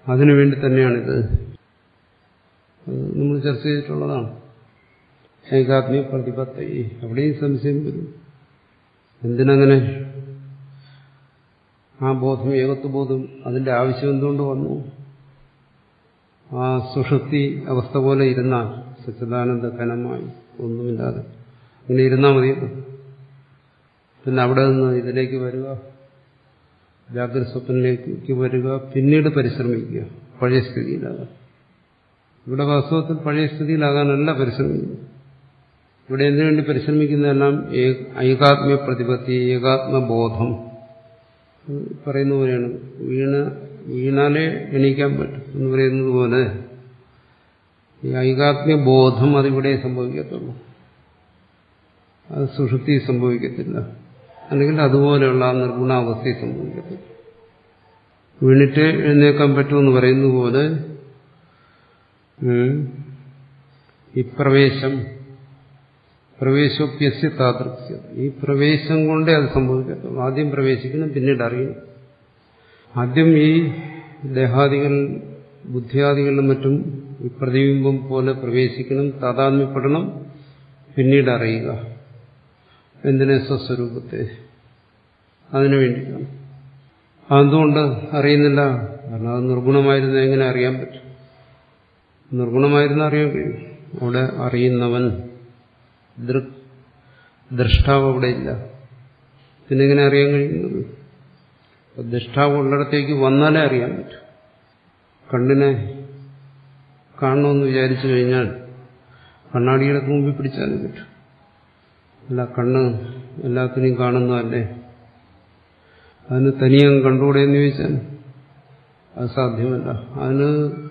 അതിനു വേണ്ടി തന്നെയാണിത് അത് നമ്മൾ ചർച്ച ചെയ്തിട്ടുള്ളതാണ് ഏകാത്മീയ പ്രതിപത്തി അവിടെയും സംശയം വരും എന്തിനങ്ങനെ ആ ബോധം ഏകത്വബോധം അതിന്റെ ആവശ്യം എന്തുകൊണ്ട് വന്നു ആ സുഷുപ്തി അവസ്ഥ പോലെ ഇരുന്നാൽ സച്ചിദാനന്ദ ഘനമായി ഒന്നുമില്ലാതെ അങ്ങനെ ഇരുന്നാൽ മതി പിന്നെ അവിടെ നിന്ന് ഇതിലേക്ക് വരിക ജാഗ്രത സ്വപ്നിലേക്ക് വരിക പിന്നീട് പരിശ്രമിക്കുക പഴയ സ്ഥിതിയിലാകാൻ ഇവിടെ വാസ്തവത്തിൽ പഴയ സ്ഥിതിയിലാകാനല്ല പരിശ്രമിക്കുന്നത് ഇവിടെ എന്തിനുവേണ്ടി പരിശ്രമിക്കുന്നതെല്ലാം ഐകാത്മ്യ പ്രതിപത്തി ഏകാത്മബോധം പറയുന്ന പോലെയാണ് വീണ വീണാലേ എണീക്കാൻ പറ്റും എന്ന് പറയുന്നത് പോലെ ഈ ഐകാത്മ്യ ബോധം അതിവിടെ സംഭവിക്കത്തുള്ളൂ അത് സുഷുപ്തി സംഭവിക്കത്തില്ല അല്ലെങ്കിൽ അതുപോലെയുള്ള ആ നിർഗുണാവസ്ഥയിൽ സംഭവിക്കത്തില്ല വീണിട്ട് എഴുന്നേക്കാൻ പറ്റുമെന്ന് പറയുന്ന പോലെ ഈ പ്രവേശം പ്രവേശോപ്യസ്യ താതൃക്യം ഈ പ്രവേശം കൊണ്ടേ അത് സംഭവിക്കത്തുള്ളൂ ആദ്യം പ്രവേശിക്കണം പിന്നീട് അറിയണം ആദ്യം ഈ ദേഹാദികൾ ബുദ്ധിയാദികളിലും മറ്റും ഈ പ്രതിബിംബം പോലെ പ്രവേശിക്കണം താതാത്മ്യപ്പെടണം പിന്നീട് അറിയുക എന്തിനെ സ്വസ്വരൂപത്തെ അതിനു വേണ്ടിയിട്ടാണ് അതെന്തുകൊണ്ട് അറിയുന്നില്ല കാരണം അത് നിർഗുണമായിരുന്ന എങ്ങനെ അറിയാൻ പറ്റും നിർഗുണമായിരുന്ന അറിയാൻ കഴിയും അവിടെ അറിയുന്നവൻ ദൃക് ദ്രഷ്ടാവ് അവിടെ ഇല്ല പിന്നെ എങ്ങനെ അറിയാൻ കഴിയുന്നത് ദൃഷ്ടാവ് ഉള്ളിടത്തേക്ക് വന്നാലേ അറിയാൻ പറ്റും കണ്ണിനെ കാണണമെന്ന് വിചാരിച്ചു കഴിഞ്ഞാൽ കണ്ണാടിയുടെ മുമ്പിൽ പിടിച്ചാലും പറ്റും അല്ല കണ്ണ് എല്ലാത്തിനെയും കാണുന്നതല്ലേ അതിന് തനിയം കണ്ടുകൂടെ എന്ന് ചോദിച്ചാൽ അത് സാധ്യമല്ല അതിന്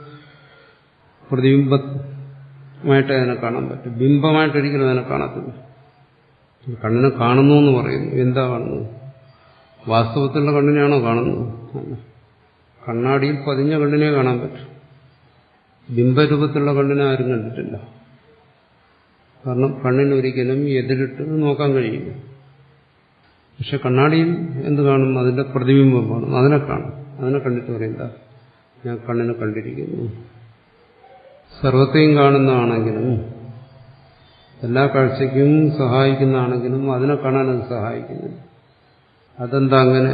പ്രതിബിംബമായിട്ട് അതിനെ കാണാൻ പറ്റും ബിംബമായിട്ട് ഒരിക്കലും അതിനെ കാണത്തില്ല കണ്ണിനെ കാണുന്നു എന്ന് പറയുന്നു എന്താ കാണുന്നത് വാസ്തവത്തിലുള്ള കണ്ണിനെയാണോ കാണുന്നത് കണ്ണാടിയിൽ പതിഞ്ഞ കണ്ണിനെ കാണാൻ പറ്റും ബിംബരൂപത്തിലുള്ള കണ്ണിനെ ആരും കണ്ടിട്ടില്ല കാരണം കണ്ണിന് ഒരിക്കലും എതിരിട്ട് നോക്കാൻ കഴിയില്ല പക്ഷെ കണ്ണാടിയിൽ എന്ത് കാണും അതിന്റെ പ്രതിബിംബം കാണും അതിനെ കാണും അതിനെ കണ്ടിട്ട് പറയണ്ട ഞാൻ കണ്ണിനെ കണ്ടിരിക്കുന്നു സർവത്തെയും കാണുന്നതാണെങ്കിലും എല്ലാ കാഴ്ചയ്ക്കും സഹായിക്കുന്നതാണെങ്കിലും അതിനെ കാണാൻ അത് സഹായിക്കുന്നില്ല അതെന്താ അങ്ങനെ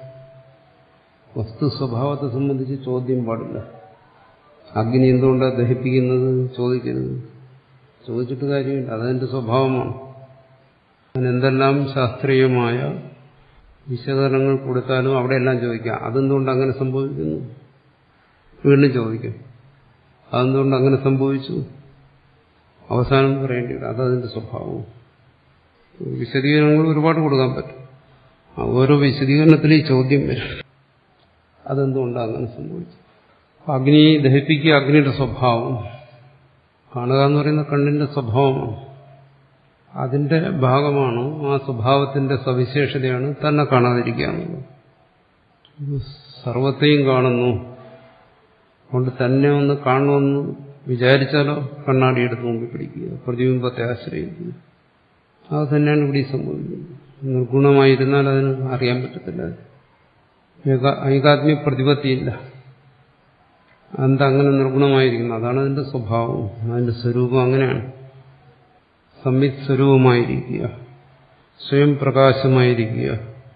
വസ്തു സ്വഭാവത്തെ സംബന്ധിച്ച് ചോദ്യം പാടില്ല അഗ്നി എന്തുകൊണ്ടാണ് ദഹിപ്പിക്കുന്നത് ചോദിക്കരുത് ചോദിച്ചിട്ട് കാര്യമില്ല അതതിന്റെ സ്വഭാവമാണ് അതിനെന്തെല്ലാം ശാസ്ത്രീയമായ വിശകലനങ്ങൾ കൊടുത്താലും അവിടെയെല്ലാം ചോദിക്കാം അതെന്തുകൊണ്ട് അങ്ങനെ സംഭവിക്കുന്നു വീണ്ടും ചോദിക്കും അതെന്തുകൊണ്ട് അങ്ങനെ സംഭവിച്ചു അവസാനം പറയേണ്ടി വരും അതതിന്റെ സ്വഭാവം വിശദീകരണങ്ങൾ ഒരുപാട് കൊടുക്കാൻ പറ്റും ഓരോ വിശദീകരണത്തിലും ഈ ചോദ്യം വരും അതെന്തുകൊണ്ടാണ് അങ്ങനെ സംഭവിച്ചു അഗ്നി ദഹിപ്പിക്കുക അഗ്നിയുടെ സ്വഭാവം കാണുക എന്ന് പറയുന്ന കണ്ണിന്റെ സ്വഭാവമാണ് അതിന്റെ ഭാഗമാണ് ആ സ്വഭാവത്തിന്റെ സവിശേഷതയാണ് തന്നെ കാണാതിരിക്കുക എന്നുള്ളത് സർവത്തെയും കാണുന്നു അതുകൊണ്ട് തന്നെ ഒന്ന് കാണണമെന്ന് വിചാരിച്ചാലോ കണ്ണാടി എടുത്ത് മുമ്പിൽ പിടിക്കുക പ്രതിബിംബത്തെ ആശ്രയിക്കുക അത് തന്നെയാണ് ഇവിടെ സംഭവിക്കുന്നത് നിർഗുണമായിരുന്നാൽ അതിന് അറിയാൻ പറ്റത്തില്ല ഐകാത്മ്യ പ്രതിപത്തിയില്ല എന്താ അങ്ങനെ നിർഗുണമായിരിക്കുന്നത് അതാണ് അതിന്റെ സ്വഭാവം അതിന്റെ സ്വരൂപം അങ്ങനെയാണ് സംവിത് സ്വരൂപമായിരിക്കുക സ്വയം പ്രകാശമായിരിക്കുക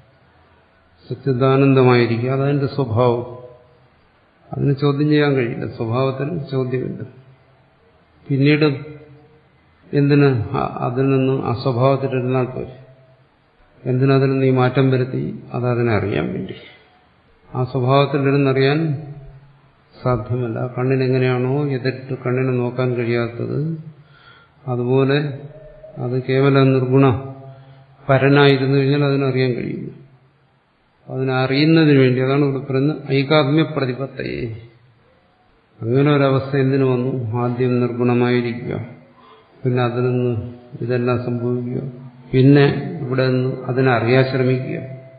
സച്ചിദാനന്ദമായിരിക്കുക അതതിന്റെ സ്വഭാവം അതിന് ചോദ്യം ചെയ്യാൻ കഴിയില്ല സ്വഭാവത്തിന് ചോദ്യമില്ല പിന്നീട് എന്തിന് അതിൽ നിന്ന് ആ സ്വഭാവത്തിലിരുന്നാൽ പോരെ എന്തിനതിൽ നിന്ന് ഈ മാറ്റം വരുത്തി അതതിനെ അറിയാൻ വേണ്ടി ആ സ്വഭാവത്തിലിരുന്നറിയാൻ സാധ്യമല്ല കണ്ണിനെങ്ങനെയാണോ എതിരിട്ട് കണ്ണിനെ നോക്കാൻ കഴിയാത്തത് അതുപോലെ അത് കേവല നിർഗുണ പരനായിരുന്നു കഴിഞ്ഞാൽ അതിനറിയാൻ കഴിയില്ല അതിനെ അറിയുന്നതിന് വേണ്ടി അതാണ് ഇവിടെ പറയുന്നത് ഐകാത്മ്യ പ്രതിപത്തയെ അങ്ങനെ ഒരവസ്ഥ എന്തിനു വന്നു ആദ്യം നിർഗുണമായിരിക്കുക പിന്നെ അതിൽ നിന്ന് ഇതെല്ലാം സംഭവിക്കുക പിന്നെ ഇവിടെ നിന്ന് അതിനെ അറിയാൻ ശ്രമിക്കുക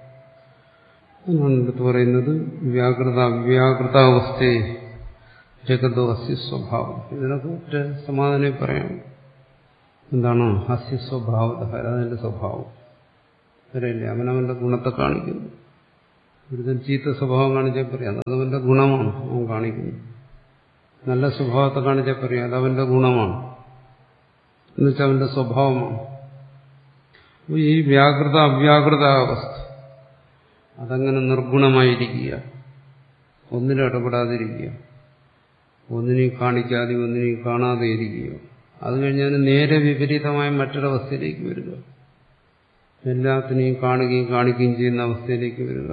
എന്നാണ് എടുത്ത് പറയുന്നത് വ്യാകൃത അവ്യാകൃതാവസ്ഥയെ ജഗതോ ഹസ്യ സ്വഭാവം ഇതിനൊക്കെ ഒറ്റ സമാധാനം പറയാം എന്താണ് ഹസ്യ സ്വഭാവത അതിന്റെ സ്വഭാവം വരെയല്ലേ അവനവന്റെ ഗുണത്തെ കാണിക്കുന്നു ഒരുത്തൻ ചീത്ത സ്വഭാവം കാണിച്ചാൽ പറയാം അത് അവന്റെ ഗുണമാണ് അവൻ കാണിക്കുന്നത് നല്ല സ്വഭാവത്തെ കാണിച്ചാൽ പറയാം അത് അവന്റെ ഗുണമാണ് എന്നുവെച്ചാൽ അവന്റെ സ്വഭാവമാണ് അപ്പൊ ഈ വ്യാകൃത അവ്യാകൃത അവസ്ഥ അതങ്ങനെ നിർഗുണമായിരിക്കുക ഒന്നിലും ഇടപെടാതിരിക്കുക ഒന്നിനെയും കാണിക്കാതെ ഒന്നിനെയും കാണാതെ ഇരിക്കുക അത് കഴിഞ്ഞാൽ നേരെ വിപരീതമായ മറ്റൊരവസ്ഥയിലേക്ക് വരിക എല്ലാത്തിനെയും കാണുകയും കാണിക്കുകയും ചെയ്യുന്ന അവസ്ഥയിലേക്ക് വരിക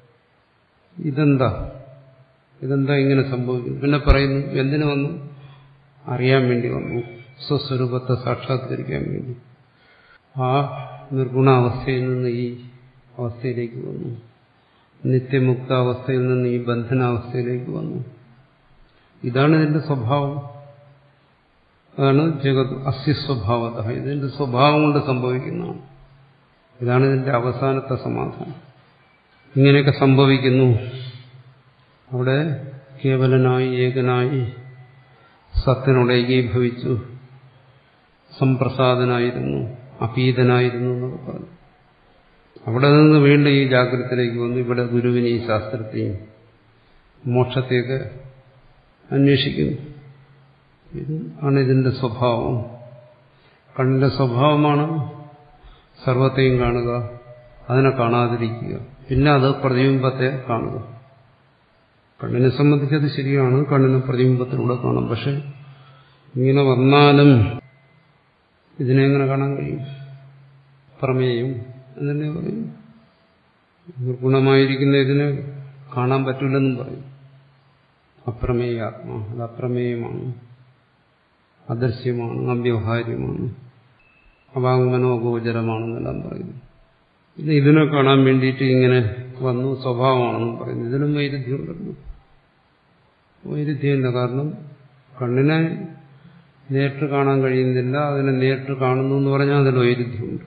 ഇതെന്താ ഇതെന്താ ഇങ്ങനെ സംഭവിക്കുന്നു പിന്നെ പറയുന്നു എന്തിനു വന്നു അറിയാൻ വേണ്ടി വന്നു സ്വസ്വരൂപത്തെ സാക്ഷാത്കരിക്കാൻ വേണ്ടി ആ നിർഗുണാവസ്ഥയിൽ നിന്ന് ഈ അവസ്ഥയിലേക്ക് വന്നു നിത്യമുക്ത അവസ്ഥയിൽ നിന്ന് ഈ ബന്ധനാവസ്ഥയിലേക്ക് വന്നു ഇതാണ് ഇതിന്റെ സ്വഭാവം അതാണ് ജഗത് അസ്യസ്വഭാവത ഇതിന്റെ സ്വഭാവം കൊണ്ട് സംഭവിക്കുന്നതാണ് ഇതാണ് ഇതിന്റെ അവസാനത്തെ സമാധാനം ഇങ്ങനെയൊക്കെ സംഭവിക്കുന്നു അവിടെ കേവലനായി ഏകനായി സത്തിനോട് ഏകീഭവിച്ചു സംപ്രസാദനായിരുന്നു അപീതനായിരുന്നു എന്നൊക്കെ പറഞ്ഞു അവിടെ നിന്ന് വീണ്ടും ഈ ജാഗ്രതത്തിലേക്ക് വന്നു ഇവിടെ ഗുരുവിനെയും ശാസ്ത്രത്തെയും മോക്ഷത്തെയൊക്കെ അന്വേഷിക്കുന്നു ഇത് ആണ് ഇതിന്റെ സ്വഭാവം കണ്ണിന്റെ സ്വഭാവമാണ് സർവത്തെയും കാണുക അതിനെ കാണാതിരിക്കുക പിന്നെ അത് പ്രതിബിംബത്തെ കാണുക കണ്ണിനെ സംബന്ധിച്ചത് ശരിയാണ് കണ്ണിനെ പ്രതിബിംബത്തിലൂടെ കാണാം പക്ഷെ ഇങ്ങനെ വന്നാലും ഇതിനെ എങ്ങനെ കാണാൻ കഴിയും പ്രമേയം എന്നല്ലേ പറയും ഗുണമായിരിക്കുന്ന ഇതിനെ കാണാൻ പറ്റില്ലെന്നും പറയും അപ്രമേയാത്മാ അത് അപ്രമേയമാണ് അദൃശ്യമാണ് അവ്യവഹാര്യമാണ് അവാങ്മനോഗോചരമാണെന്നെല്ലാം പറയുന്നു ഇത് ഇതിനെ കാണാൻ വേണ്ടിയിട്ട് ഇങ്ങനെ വന്നു സ്വഭാവമാണെന്നും പറയുന്നു ഇതിലും വൈരുദ്ധ്യമുണ്ടല്ലോ വൈരുദ്ധ്യമില്ല കാരണം കണ്ണിനെ നേരിട്ട് കാണാൻ കഴിയുന്നില്ല അതിനെ നേരിട്ട് കാണുന്നു എന്ന് പറഞ്ഞാൽ അതിൽ വൈരുദ്ധ്യമുണ്ട്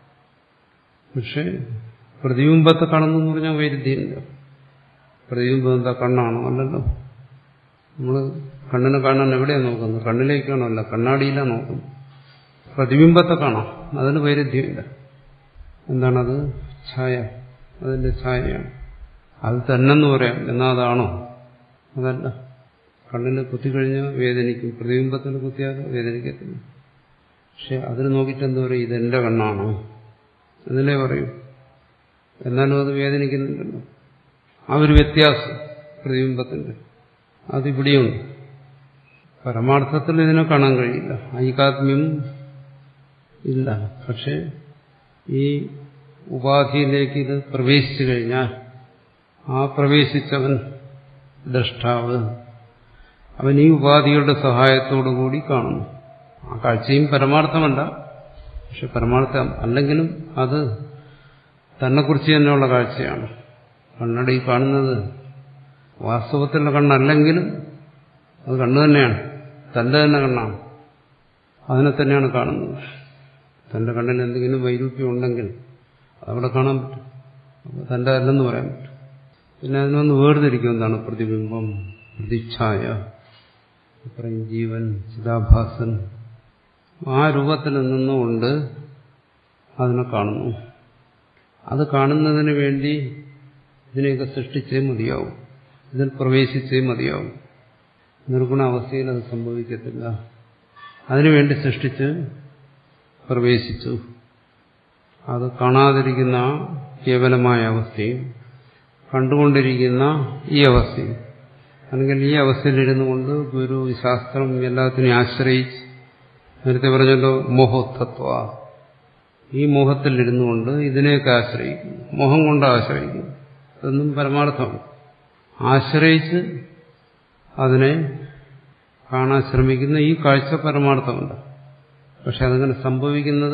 പക്ഷെ പ്രതിബിംബത്തെ കാണുന്നു എന്ന് പറഞ്ഞാൽ വൈരുദ്ധ്യമില്ല പ്രതിബിംബം എന്താ കണ്ണാണോ അല്ലല്ലോ നമ്മൾ കണ്ണിനെ കാണാൻ എവിടെയാണ് നോക്കുന്നത് കണ്ണിലേക്കാണോ അല്ല കണ്ണാടിയിലാണ് നോക്കുന്നത് പ്രതിബിംബത്തെ കാണാം അതിന് വൈരുദ്ധ്യമില്ല എന്താണത് ഛായ അതിന്റെ ഛായയാണ് അത് തന്നെന്ന് പറയാം എന്നാ അതാണോ അതല്ല കണ്ണിൽ കുത്തിക്കഴിഞ്ഞാൽ വേദനിക്കും പ്രതിബിംബത്തിൽ കുത്തിയാൽ വേദനിക്കത്തില്ല പക്ഷെ അതിന് നോക്കിയിട്ട് എന്താ പറയും ഇതെന്റെ കണ്ണാണോ എന്നല്ലേ പറയൂ എന്നാലും അത് വേദനിക്കുന്നുണ്ടല്ലോ ആ ഒരു വ്യത്യാസം പ്രതിബിംബത്തിന്റെ അതിവിടെയുണ്ട് പരമാർത്ഥത്തിൽ ഇതിനെ കാണാൻ കഴിയില്ല ഐകാത്മ്യം ഇല്ല പക്ഷെ ഈ ഉപാധിയിലേക്ക് ഇത് പ്രവേശിച്ചു കഴിഞ്ഞാൽ ആ പ്രവേശിച്ചവൻ ദ്രഷ്ടാവ് അവൻ ഈ ഉപാധികളുടെ സഹായത്തോടു കൂടി കാണുന്നു ആ കാഴ്ചയും പരമാർത്ഥമല്ല പക്ഷെ പരമാർത്ഥം അല്ലെങ്കിലും അത് തന്നെക്കുറിച്ച് തന്നെയുള്ള കാഴ്ചയാണ് കണ്ണടി കാണുന്നത് വാസ്തവത്തിലുള്ള കണ്ണല്ലെങ്കിലും അത് കണ്ണു തന്നെയാണ് തന്റെ തന്നെ കണ്ണാണ് അതിനെ തന്നെയാണ് കാണുന്നത് തന്റെ കണ്ണിൽ എന്തെങ്കിലും വൈരൂപ്യം ഉണ്ടെങ്കിൽ അതവിടെ കാണാൻ പറ്റും അപ്പോൾ തന്റെ അല്ലെന്ന് പറയാൻ പറ്റും പിന്നെ അതിനൊന്ന് വേർതിരിക്കും എന്താണ് പ്രതിബിംബം പ്രതിച്ഛായ പറയും ജീവൻ ചിതാഭാസൻ ആ രൂപത്തിൽ നിന്നുകൊണ്ട് അതിനെ കാണുന്നു അത് കാണുന്നതിന് വേണ്ടി ഇതിനെയൊക്കെ സൃഷ്ടിച്ചേ മതിയാവും ഇതിൽ പ്രവേശിച്ചേ മതിയാവും നിർഗുണ അവസ്ഥയിൽ അത് സംഭവിക്കത്തില്ല അതിനുവേണ്ടി സൃഷ്ടിച്ച് പ്രവേശിച്ചു അത് കാണാതിരിക്കുന്ന കേവലമായ അവസ്ഥയും കണ്ടുകൊണ്ടിരിക്കുന്ന ഈ അവസ്ഥയും അല്ലെങ്കിൽ ഈ അവസ്ഥയിലിരുന്നു കൊണ്ട് ഗുരു ശാസ്ത്രം എല്ലാത്തിനെയും ആശ്രയിച്ച് നേരത്തെ പറഞ്ഞല്ലോ മോഹോത്തത്വ ഈ മോഹത്തിലിരുന്നു കൊണ്ട് ഇതിനെയൊക്കെ ആശ്രയിക്കുന്നു മോഹം കൊണ്ട് ആശ്രയിക്കുന്നു അതൊന്നും പരമാർത്ഥമാണ് ആശ്രയിച്ച് അതിനെ കാണാൻ ശ്രമിക്കുന്ന ഈ കാഴ്ച പരമാർത്ഥമല്ല പക്ഷെ അതങ്ങനെ സംഭവിക്കുന്നത്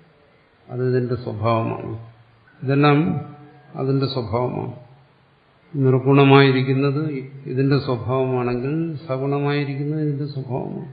അത് ഇതിന്റെ സ്വഭാവമാണ് ഇതെല്ലാം അതിന്റെ സ്വഭാവമാണ് നിർഗുണമായിരിക്കുന്നത് ഇതിന്റെ സ്വഭാവമാണെങ്കിൽ സഗുണമായിരിക്കുന്നത് ഇതിന്റെ സ്വഭാവമാണ്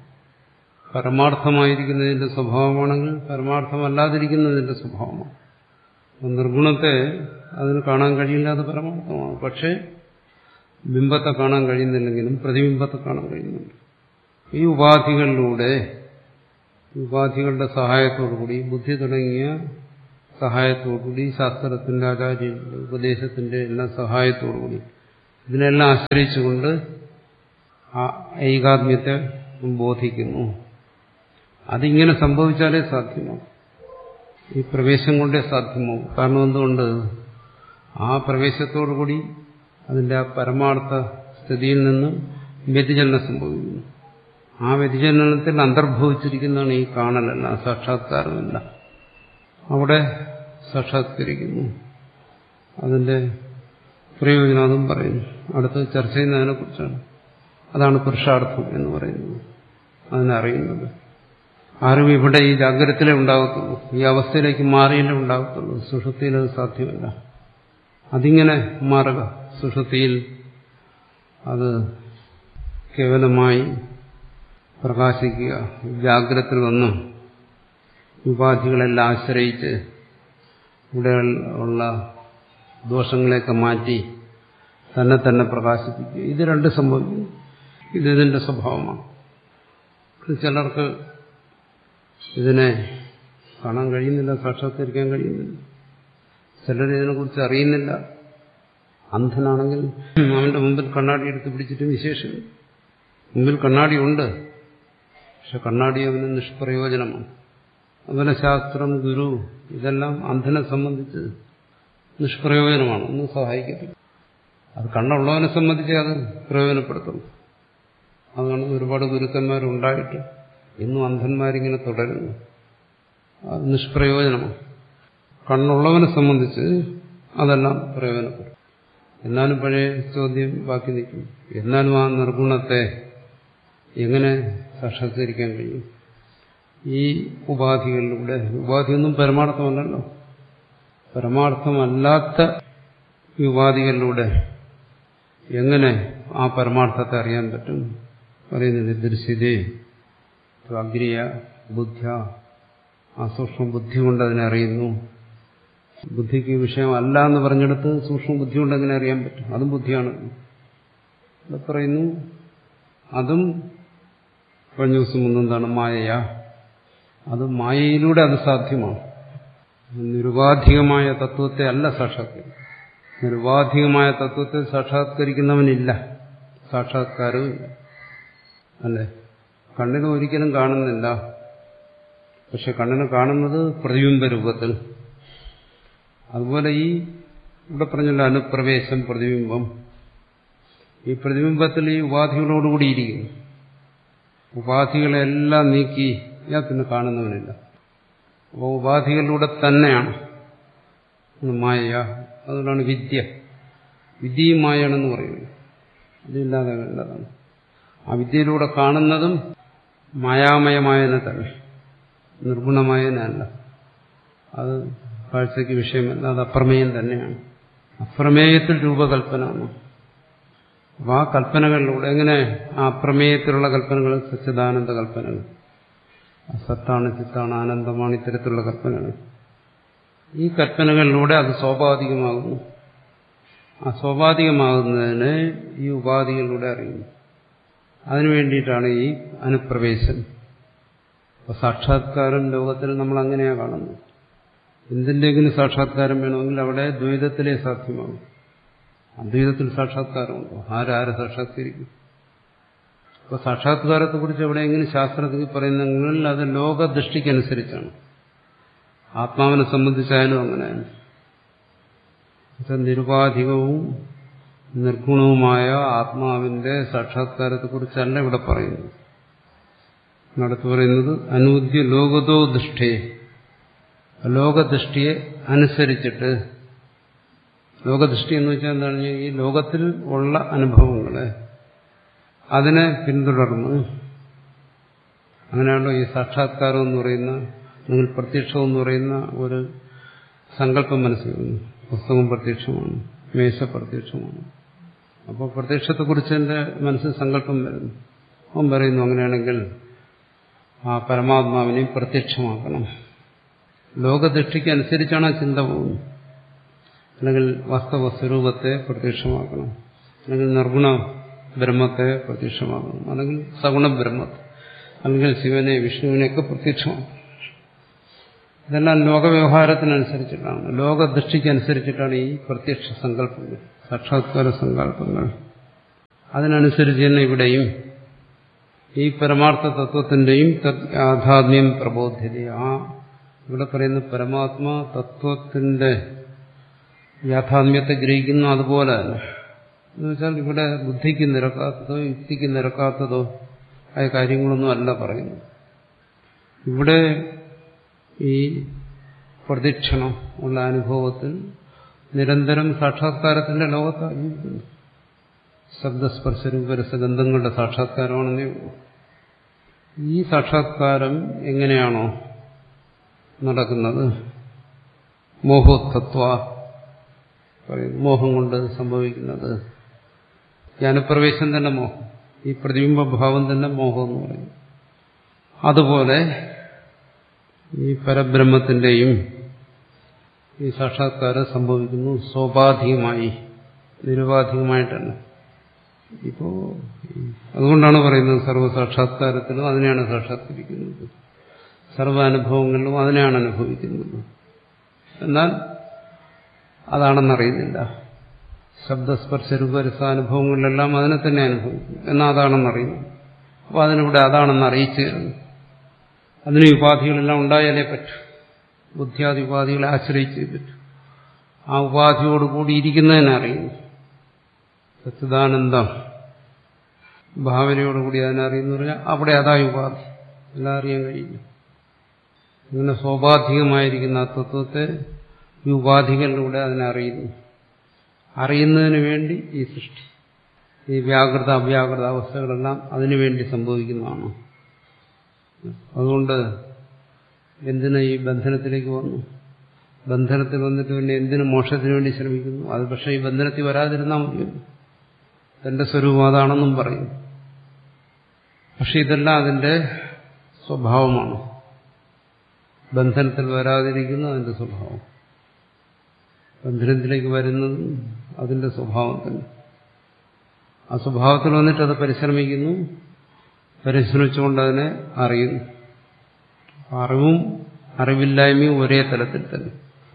പരമാർത്ഥമായിരിക്കുന്നതിന്റെ സ്വഭാവമാണെങ്കിൽ പരമാർത്ഥമല്ലാതിരിക്കുന്നതിന്റെ സ്വഭാവമാണ് നിർഗുണത്തെ അതിന് കാണാൻ കഴിയില്ല അത് പരമാർത്ഥമാണ് പക്ഷേ ബിംബത്തെ കാണാൻ കഴിയുന്നില്ലെങ്കിലും പ്രതിബിംബത്തെ കാണാൻ കഴിയുന്നുണ്ട് ഈ ഉപാധികളിലൂടെ ഉപാധികളുടെ സഹായത്തോടുകൂടി ബുദ്ധി തുടങ്ങിയ സഹായത്തോടുകൂടി ശാസ്ത്രത്തിന്റെ ആചാര്യന്റെ ഉപദേശത്തിന്റെ എല്ലാം സഹായത്തോടുകൂടി ഇതിനെല്ലാം ആശ്രയിച്ചുകൊണ്ട് ആ ഏകാത്മ്യത്തെ ബോധിക്കുന്നു അതിങ്ങനെ സംഭവിച്ചാലേ സാധ്യമാവും ഈ പ്രവേശം കൊണ്ടേ സാധ്യമാവും കാരണം എന്തുകൊണ്ട് ആ പ്രവേശത്തോടുകൂടി അതിന്റെ ആ പരമാർത്ഥ സ്ഥിതിയിൽ നിന്ന് വ്യതിചലനം സംഭവിക്കുന്നു ആ വ്യതിചലനത്തിൽ അന്തർഭവിച്ചിരിക്കുന്നതാണ് ഈ കാണലല്ല സാക്ഷാത്കാരമല്ല അവിടെ സാക്ഷാത്കരിക്കുന്നു അതിന്റെ പ്രയോജനം അതും പറയുന്നു അടുത്ത് ചർച്ച ചെയ്യുന്നതിനെ കുറിച്ചാണ് അതാണ് പുരുഷാർത്ഥം എന്ന് പറയുന്നത് അതിനറിയുന്നത് അറിവ് ഇവിടെ ഈ ജാഗ്രതത്തിലേ ഉണ്ടാകത്തുള്ളൂ ഈ അവസ്ഥയിലേക്ക് മാറിയില്ലേ ഉണ്ടാകത്തുള്ളൂ സുഷുപ്തിയിൽ അത് സാധ്യമല്ല അതിങ്ങനെ മാറുക സുഷുപ്തിയിൽ അത് കേവലമായി പ്രകാശിക്കുക ജാഗ്രതത്തിൽ വന്ന് ഉപാധികളെല്ലാം ആശ്രയിച്ച് ഇവിടെ ഉള്ള ദോഷങ്ങളെയൊക്കെ മാറ്റി തന്നെ തന്നെ പ്രകാശിപ്പിക്കുക ഇത് രണ്ട് സംഭവിക്കും ഇത് ഇതിന്റെ സ്വഭാവമാണ് ചിലർക്ക് ഇതിനെ കാണാൻ കഴിയുന്നില്ല സാക്ഷാത്കരിക്കാൻ കഴിയുന്നില്ല ചിലർ ഇതിനെക്കുറിച്ച് അറിയുന്നില്ല അന്ധനാണെങ്കിൽ അവന്റെ മുമ്പിൽ കണ്ണാടി എടുത്ത് പിടിച്ചിട്ട് വിശേഷം മുമ്പിൽ കണ്ണാടി ഉണ്ട് പക്ഷെ കണ്ണാടി അവന് നിഷ്പ്രയോജനമാണ് അതുപോലെ ശാസ്ത്രം ഗുരു ഇതെല്ലാം അന്ധനെ സംബന്ധിച്ച് നിഷ്പ്രയോജനമാണ് ഒന്നും സഹായിക്കത്തില്ല അത് കണ്ണുള്ളവനെ സംബന്ധിച്ച് അത് പ്രയോജനപ്പെടുത്തുന്നു അതാണ് ഒരുപാട് ഗുരുക്കന്മാരുണ്ടായിട്ട് ഇന്നും അന്ധന്മാരിങ്ങനെ തുടരുന്നു അത് നിഷ്പ്രയോജനമാണ് കണ്ണുള്ളവനെ സംബന്ധിച്ച് അതെല്ലാം പ്രയോജനപ്പെടും എന്നാലും പഴയ ചോദ്യം ബാക്കി നിൽക്കും എന്നാലും ആ നിർഗുണത്തെ എങ്ങനെ സാക്ഷാത്കരിക്കാൻ കഴിയും ഈ ഉപാധികളിലൂടെ ഉപാധിയൊന്നും പരമാർത്ഥമല്ലല്ലോ പരമാർത്ഥമല്ലാത്ത ഈ ഉപാധികളിലൂടെ എങ്ങനെ ആ പരമാർത്ഥത്തെ അറിയാൻ പറ്റും പറയുന്നത് ദൃശ്യതേ അഗ്രിയ ബുദ്ധ്യ ആ സൂക്ഷ്മ ബുദ്ധി കൊണ്ട് അതിനെ അറിയുന്നു ബുദ്ധിക്ക് വിഷയമല്ല എന്ന് പറഞ്ഞെടുത്ത് സൂക്ഷ്മ ബുദ്ധി കൊണ്ട് എങ്ങനെ അറിയാൻ പറ്റും അതും ബുദ്ധിയാണ് ഇവിടെ പറയുന്നു അതും കഴിഞ്ഞ ദിവസം മുന്നെന്താണ് മായയാ അത് മായയിലൂടെ അത് സാധ്യമാണ് നിരുപാധികമായ തത്വത്തെ അല്ല സാക്ഷാത്കരിക്കും നിരുപാധികമായ തത്വത്തെ സാക്ഷാത്കരിക്കുന്നവനില്ല സാക്ഷാത്കാരവുമില്ല അല്ലേ കണ്ണിന് ഒരിക്കലും കാണുന്നില്ല പക്ഷെ കണ്ണിന് കാണുന്നത് പ്രതിബിംബ രൂപത്തിൽ അതുപോലെ ഈ ഇവിടെ പറഞ്ഞല്ലോ അനുപ്രവേശം പ്രതിബിംബം ഈ പ്രതിബിംബത്തിൽ ഈ ഉപാധികളോടുകൂടിയിരിക്കുന്നു ഉപാധികളെല്ലാം നീക്കി ഞാൻ പിന്നെ കാണുന്നവനില്ല അപ്പോൾ ഉപാധികളിലൂടെ തന്നെയാണ് മായ അതുകൊണ്ടാണ് വിദ്യ വിദ്യയും മായാണെന്ന് പറയുന്നത് അതില്ലാതെ വേണ്ടതാണ് ആ വിദ്യയിലൂടെ കാണുന്നതും മായാമയമായതിനെ തന്നെ നിർഗുണമായതിനല്ല അത് കാഴ്ചയ്ക്ക് വിഷയമല്ല അത് അപ്രമേയം തന്നെയാണ് അപ്രമേയത്തിൽ രൂപകൽപ്പനയാണ് അപ്പൊ ആ കൽപ്പനകളിലൂടെ എങ്ങനെ ആ അപ്രമേയത്തിലുള്ള കൽപ്പനകൾ സച്ചിദാനന്ദ കൽപ്പനകൾ സത്താണ് ചിത്താണ് ആനന്ദമാണ് ഇത്തരത്തിലുള്ള കൽപ്പനകൾ ഈ കൽപ്പനകളിലൂടെ അത് സ്വാഭാവികമാകുന്നു ആ സ്വാഭാവികമാകുന്നതിന് ഈ ഉപാധികളിലൂടെ അറിയുന്നു അതിനു വേണ്ടിയിട്ടാണ് ഈ അനുപ്രവേശം അപ്പൊ സാക്ഷാത്കാരം ലോകത്തിൽ നമ്മൾ അങ്ങനെയാണ് കാണുന്നത് എന്തിൻ്റെങ്കിലും സാക്ഷാത്കാരം വേണമെങ്കിൽ അവിടെ ദ്വൈതത്തിലേ സാധ്യമാകും അദ്വൈതത്തിൽ സാക്ഷാത്കാരമുണ്ടോ ആരാരെ സാക്ഷാത്കരിക്കും അപ്പൊ സാക്ഷാത്കാരത്തെക്കുറിച്ച് എവിടെയെങ്കിലും ശാസ്ത്രത്തിൽ പറയുന്നെങ്കിൽ അത് ലോകദൃഷ്ടിക്കനുസരിച്ചാണ് ആത്മാവിനെ സംബന്ധിച്ചായാലും അങ്ങനെയാണ് നിരുപാധികവും നിർഗുണവുമായ ആത്മാവിന്റെ സാക്ഷാത്കാരത്തെക്കുറിച്ചല്ല ഇവിടെ പറയുന്നത് അടുത്ത് പറയുന്നത് അനൂദ്യ ലോകതോ ദൃഷ്ടേ ലോകദൃഷ്ടിയെ അനുസരിച്ചിട്ട് ലോകദൃഷ്ടി എന്ന് വെച്ചാൽ എന്താണ് ഈ ലോകത്തിൽ ഉള്ള അനുഭവങ്ങളെ അതിനെ പിന്തുടർന്ന് അങ്ങനെയാണല്ലോ ഈ സാക്ഷാത്കാരം എന്ന് പറയുന്ന അല്ലെങ്കിൽ പ്രത്യക്ഷം എന്ന് പറയുന്ന ഒരു സങ്കല്പം മനസ്സിൽ വരുന്നു പുസ്തകം പ്രത്യക്ഷമാണ് മേശ പ്രത്യക്ഷമാണ് അപ്പോൾ പ്രത്യക്ഷത്തെക്കുറിച്ച് എൻ്റെ മനസ്സിൽ സങ്കല്പം വരുന്നു അവൻ പറയുന്നു അങ്ങനെയാണെങ്കിൽ ആ പരമാത്മാവിനെ പ്രത്യക്ഷമാക്കണം ലോകദൃഷ്ടിക്ക് അനുസരിച്ചാണ് ആ ചിന്ത പോകുന്നത് അല്ലെങ്കിൽ വാസ്തവ സ്വരൂപത്തെ പ്രത്യക്ഷമാക്കണം അല്ലെങ്കിൽ നിർഗുണ ബ്രഹ്മത്തെ പ്രത്യക്ഷമാക്കണം അല്ലെങ്കിൽ സഗുണ ബ്രഹ്മത്തെ അല്ലെങ്കിൽ ശിവനെ വിഷ്ണുവിനെയൊക്കെ പ്രത്യക്ഷമാക്കണം ഇതെല്ലാം ലോകവ്യവഹാരത്തിനനുസരിച്ചിട്ടാണ് ലോകദൃഷ്ടിക്കനുസരിച്ചിട്ടാണ് ഈ പ്രത്യക്ഷ സങ്കല്പങ്ങൾ സാക്ഷാത്കാര സങ്കല്പങ്ങൾ അതിനനുസരിച്ച് തന്നെ ഇവിടെയും ഈ പരമാർത്ഥ തത്വത്തിന്റെയും യാഥാത്മ്യം പ്രബോധ്യത ആ ഇവിടെ പറയുന്ന പരമാത്മാ തത്വത്തിന്റെ യാഥാത്മ്യത്തെ ഗ്രഹിക്കുന്ന അതുപോലെ തന്നെ എന്നുവെച്ചാൽ ഇവിടെ ബുദ്ധിക്ക് നിരക്കാത്തതോ യുക്തിക്ക് നിരക്കാത്തതോ ആയ കാര്യങ്ങളൊന്നും അല്ല പറയുന്നത് ഇവിടെ ഈ പ്രദക്ഷിണം ഉള്ള അനുഭവത്തിൽ നിരന്തരം സാക്ഷാത്കാരത്തിന്റെ ലോകത്താണ് ജീവിക്കുന്നു ശബ്ദസ്പർശരൂപരസഗന്ധങ്ങളുടെ സാക്ഷാത്കാരമാണെന്നേ ഉള്ളൂ ഈ സാക്ഷാത്കാരം എങ്ങനെയാണോ നടക്കുന്നത് മോഹോത്തത്വ പറയുന്നു മോഹം കൊണ്ട് സംഭവിക്കുന്നത് ജ്ഞാനപ്രവേശം തന്നെ മോഹം ഈ പ്രതിബിംബഭാവം തന്നെ മോഹം എന്ന് പറയുന്നു അതുപോലെ ഈ പരബ്രഹ്മത്തിന്റെയും ഈ സാക്ഷാത്കാരം സംഭവിക്കുന്നു സ്വാഭാവികമായി നിരുപാധികമായിട്ടല്ല ഇപ്പോ അതുകൊണ്ടാണ് പറയുന്നത് സർവ്വസാക്ഷാത്കാരത്തിലും അതിനെയാണ് സാക്ഷാത്കരിക്കുന്നത് സർവാനുഭവങ്ങളിലും അതിനെയാണ് അനുഭവിക്കുന്നത് എന്നാൽ അതാണെന്നറിയുന്നില്ല ശബ്ദസ്പർശ രൂപരസാനുഭവങ്ങളിലെല്ലാം അതിനെ തന്നെ അനുഭവിക്കുന്നു എന്നാൽ അതാണെന്നറിയുന്നു അപ്പോൾ അതിനിവിടെ അതാണെന്ന് അറിയിച്ചു തരുന്നു അതിന് ഉപാധികളെല്ലാം ഉണ്ടായാലേ പറ്റൂ ബുദ്ധിയാദി ഉപാധികളെ ആശ്രയിച്ചേ പറ്റൂ ആ ഉപാധിയോടുകൂടി ഇരിക്കുന്നതിനെ അറിയുന്നു സച്ചിദാനന്ദം ഭാവനയോടുകൂടി അതിനറിയുന്നു പറഞ്ഞാൽ അവിടെ അതായി ഉപാധി എല്ലാം അറിയാൻ കഴിയില്ല ഇങ്ങനെ സ്വാഭാവികമായിരിക്കുന്ന ആ തത്വത്തെ ഈ ഉപാധികളിലൂടെ അതിനെ അറിയുന്നു അറിയുന്നതിന് വേണ്ടി ഈ സൃഷ്ടി ഈ വ്യാകൃത അവ്യാകൃത അവസ്ഥകളെല്ലാം അതിനുവേണ്ടി സംഭവിക്കുന്നതാണ് അതുകൊണ്ട് എന്തിനു ഈ ബന്ധനത്തിലേക്ക് വന്നു ബന്ധനത്തിൽ വന്നിട്ട് പിന്നെ എന്തിനു മോക്ഷത്തിന് വേണ്ടി ശ്രമിക്കുന്നു അത് പക്ഷേ ഈ ബന്ധനത്തിൽ വരാതിരുന്നാൽ മതിയല്ലോ തന്റെ സ്വരൂപം അതാണെന്നും പറയും പക്ഷെ ഇതെല്ലാം അതിന്റെ സ്വഭാവമാണ് ബന്ധനത്തിൽ വരാതിരിക്കുന്ന അതിന്റെ സ്വഭാവം ബന്ധനത്തിലേക്ക് വരുന്നതും അതിന്റെ സ്വഭാവം തന്നെ ആ സ്വഭാവത്തിൽ വന്നിട്ട് അത് പരിശ്രമിക്കുന്നു പരിശ്രമിച്ചുകൊണ്ട് അതിനെ അറിയുന്നു അറിവും അറിവില്ലായ്മയും ഒരേ തലത്തിൽ തന്നെ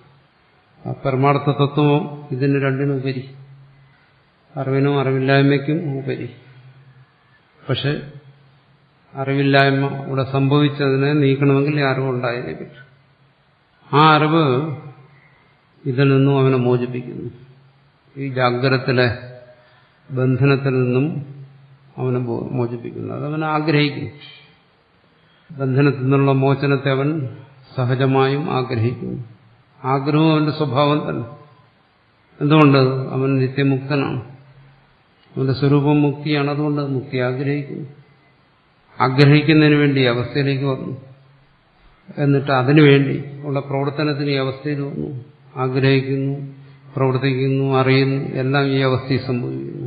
ആ പരമാർത്ഥ തത്വവും ഇതിന് രണ്ടിനും ഉപരി അറിവിനും അറിവില്ലായ്മയ്ക്കും ഉപരി പക്ഷെ അറിവില്ലായ്മ ഇവിടെ സംഭവിച്ചതിനെ നീക്കണമെങ്കിൽ ഈ അറിവുണ്ടായതേ പറ്റും ആ അറിവ് ഇതിൽ നിന്നും അവനെ മോചിപ്പിക്കുന്നു ഈ ജാഗ്രതത്തിലെ ബന്ധനത്തിൽ നിന്നും അവനെ മോചിപ്പിക്കുന്നു അതവൻ ആഗ്രഹിക്കുന്നു ബന്ധനത്തിൽ നിന്നുള്ള മോചനത്തെ അവൻ സഹജമായും ആഗ്രഹിക്കുന്നു ആഗ്രഹവും അവന്റെ സ്വഭാവം തന്നെ എന്തുകൊണ്ട് അവൻ നിത്യമുക്തനാണ് അവന്റെ സ്വരൂപം മുക്തിയാണ് അതുകൊണ്ട് മുക്തി ആഗ്രഹിക്കുന്നു ആഗ്രഹിക്കുന്നതിന് വേണ്ടി ഈ അവസ്ഥയിലേക്ക് വന്നു എന്നിട്ട് അതിനു വേണ്ടി ഉള്ള പ്രവർത്തനത്തിന് ഈ അവസ്ഥയിൽ വന്നു ആഗ്രഹിക്കുന്നു പ്രവർത്തിക്കുന്നു അറിയുന്നു എല്ലാം ഈ അവസ്ഥയിൽ സംഭവിക്കുന്നു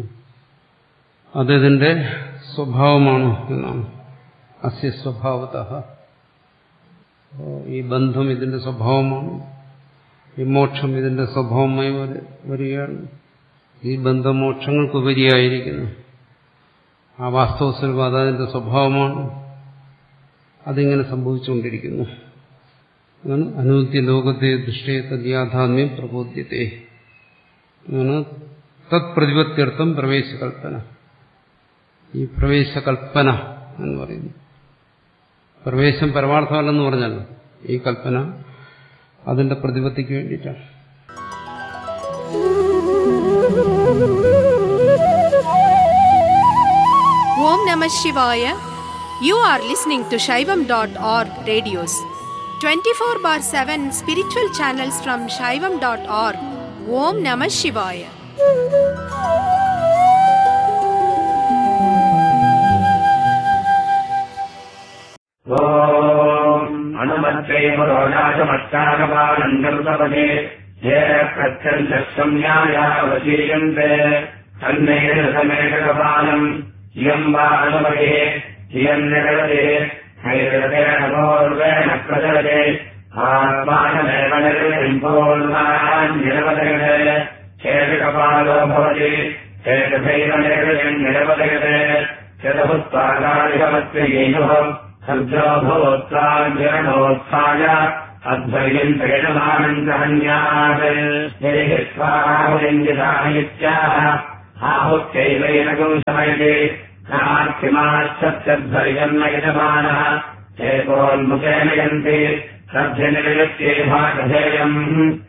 അതിന്റെ സ്വഭാവമാണ് എന്നാണ് അസ്യ സ്വഭാവത ഈ ബന്ധം ഇതിന്റെ സ്വഭാവമാണ് ഈ മോക്ഷം ഇതിന്റെ സ്വഭാവമായി വരികയാണ് ഈ ബന്ധമോക്ഷങ്ങൾക്കുപരിയായിരിക്കുന്നു ആ വാസ്തവ സ്വരൂപം അതതിന്റെ സ്വഭാവമാണ് അതിങ്ങനെ സംഭവിച്ചുകൊണ്ടിരിക്കുന്നു അതാണ് അനൂദ്യ ലോകത്തെ ദൃഷ്ടിയെ തദ്യാഥാത്മ്യം പ്രബോധ്യത്തെ അതാണ് തത്പ്രതിപത്യർത്ഥം പ്രവേശകൽപ്പന ഈ പ്രവേശകൽപ്പന എന്ന് പറയുന്നു പ്രവേശം പരമാർത്ഥമല്ലെന്ന് പറഞ്ഞല്ലോ ഈ കൽപ്പന അതിന്റെ പ്രതിപത്തിക്ക് വേണ്ടിയിട്ടാണ് Om Namah Shivaya. You are listening to Shaivam.org radios. 24 bar 7 spiritual channels from Shaivam.org. Om Namah Shivaya. अनुमत्यैवरोणाचमत्ताकपालन्दर्तपदे ये प्रत्यर्थसंज्ञायावशीयन्ते तन्मेकमेकपालम् इयम् वा अनुमते इयम् निरवते हैरतेन पूर्वेण प्रचलते आत्मानमेव निर्विम्भोन्मान् निरवदयते चेतकपालो भवति चेतथैव निर्वियम् निरवदयते चतुस्ताकारिकमत्रियेषुः शब्दो भवोत्साञ्जरणोत्थाय अध्वर्यन्तयजमानम् गहन्यात् निर्हित्वाहुरञ्जितानित्याः आहुत्यैवेन गुंसमयते नार्थिमाश्चत्यध्वर्यन्न यजमानः चेतोन्मुखेन यन्ति सभ्यनिर्यत्ये भागधेयम्